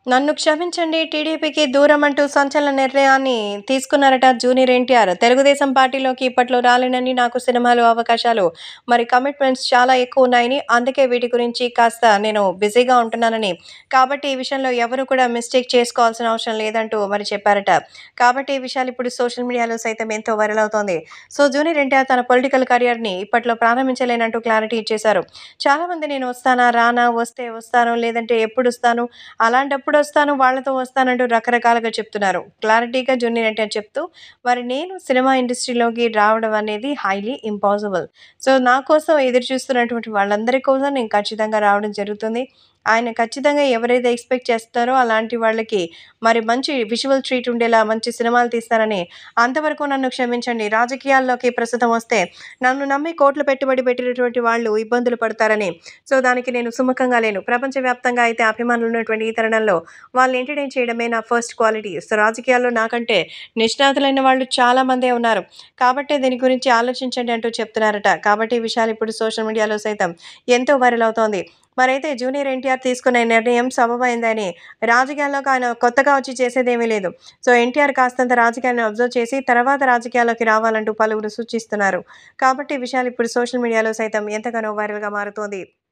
నన్ను క్షమించండి టీడీపీకి దూరం అంటూ సంచలన నిర్ణయాన్ని తీసుకున్నారట జూనియర్ ఎన్టీఆర్ తెలుగుదేశం పార్టీలోకి ఇప్పట్లో రాలేనని నాకు సినిమాలు అవకాశాలు మరి కమిట్మెంట్స్ చాలా ఎక్కువ ఉన్నాయని అందుకే వీటి గురించి కాస్త నేను బిజీగా ఉంటున్నానని కాబట్టి ఈ విషయంలో ఎవరు కూడా మిస్టేక్ చేసుకోవాల్సిన అవసరం లేదంటూ మరి చెప్పారట కాబట్టి ఈ విషయాలు ఇప్పుడు సోషల్ మీడియాలో సైతం ఎంతో వైరల్ అవుతోంది సో జూనియర్ ఎన్టీఆర్ తన పొలిటికల్ కెరియర్ని ఇప్పట్లో ప్రారంభించలేనంటూ క్లారిటీ ఇచ్చేశారు చాలామంది నేను వస్తానా రానా వస్తే వస్తాను లేదంటే ఎప్పుడు వస్తాను అలాంటప్పుడు వస్తాను వాళ్ళతో వస్తానంటూ రకరకాలుగా చెప్తున్నారు క్లారిటీగా జూనియర్ ఎన్టీఆర్ చెప్తూ మరి నేను సినిమా ఇండస్ట్రీలోకి రావడం అనేది హైలీ ఇంపాసిబుల్ సో నా కోసం ఎదురు చూస్తున్నటువంటి వాళ్ళందరి కోసం నేను ఖచ్చితంగా రావడం జరుగుతుంది ఆయన ఖచ్చితంగా ఎవరైతే ఎక్స్పెక్ట్ చేస్తారో అలాంటి వాళ్ళకి మరి మంచి విజువల్ ట్రీట్ ఉండేలా మంచి సినిమాలు తీస్తారని అంతవరకు నన్ను క్షమించండి రాజకీయాల్లోకి ప్రస్తుతం వస్తే నన్ను నమ్మి కోట్లు పెట్టుబడి పెట్టినటువంటి వాళ్ళు ఇబ్బందులు పడతారని సో దానికి నేను సుముఖంగా లేను ప్రపంచవ్యాప్తంగా అయితే అభిమానులు ఉన్నటువంటి ఈ తరుణంలో వాళ్ళని ఎంటర్టైన్ చేయడమే నా ఫస్ట్ క్వాలిటీ సో రాజకీయాల్లో నాకంటే నిష్ణాతులైన వాళ్ళు చాలా మందే ఉన్నారు కాబట్టి దీని గురించి ఆలోచించండి అంటూ చెప్తున్నారట కాబట్టి ఈ విషయాలు ఇప్పుడు సోషల్ మీడియాలో సైతం ఎంతో వైరల్ అవుతోంది మరైతే జూనియర్ ఎన్టీఆర్ తీసుకునే నిర్ణయం సబబైందని రాజకీయాల్లోకి ఆయన కొత్తగా వచ్చి చేసేదేమీ లేదు సో ఎన్టీఆర్ కాస్తంత రాజకీయాలను అబ్జర్వ్ చేసి తర్వాత రాజకీయాల్లోకి రావాలంటూ పలువురు సూచిస్తున్నారు కాబట్టి ఈ విషయాలు ఇప్పుడు సోషల్ మీడియాలో సైతం ఎంతగానో వైరల్గా మారుతోంది